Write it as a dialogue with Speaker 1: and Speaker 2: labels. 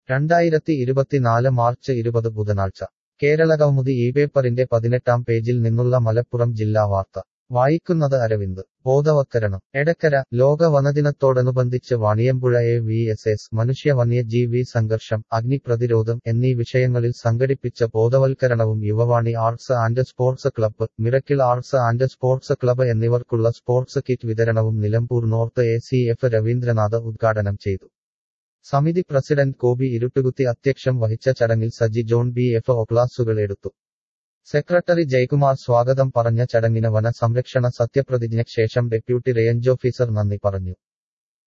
Speaker 1: രണ്ടായിരത്തി ഇരുപത്തിനാല് മാർച്ച് ഇരുപത് ബുധനാഴ്ച കേരളകൗമുദി ഈ പേപ്പറിന്റെ പതിനെട്ടാം പേജിൽ നിന്നുള്ള മലപ്പുറം ജില്ലാ വാർത്ത വായിക്കുന്നത് അരവിന്ദ് ബോധവത്കരണം എടക്കര ലോക വനദിനത്തോടനുബന്ധിച്ച് Vaniyampuzha A V S S മനുഷ്യ വന്യജീവി സംഘർഷം അഗ്നിപ്രതിരോധം എന്നീ വിഷയങ്ങളിൽ സംഘടിപ്പിച്ച ബോധവൽക്കരണവും Yuvavani arts and sports club miracle arts and sports club എന്നിവർക്കുള്ള സ്പോർട്സ് കിറ്റ് വിതരണവും Nilambur north A C F Raveendranath ഉദ്ഘാടനം ചെയ്തു സമിതി പ്രസിഡന്റ് കോബി ഇരുട്ടുകുത്തി അധ്യക്ഷം വഹിച്ച ചടങ്ങിൽ Saji John B F O ക്ലാസുകൾ എടുത്തു സെക്രട്ടറി ജയകുമാർ സ്വാഗതം പറഞ്ഞ ചടങ്ങിന് വന സംരക്ഷണ സത്യപ്രതിജ്ഞയ്ക്ക് ശേഷം ഡെപ്യൂട്ടി റേഞ്ച് ഓഫീസർ നന്ദി പറഞ്ഞു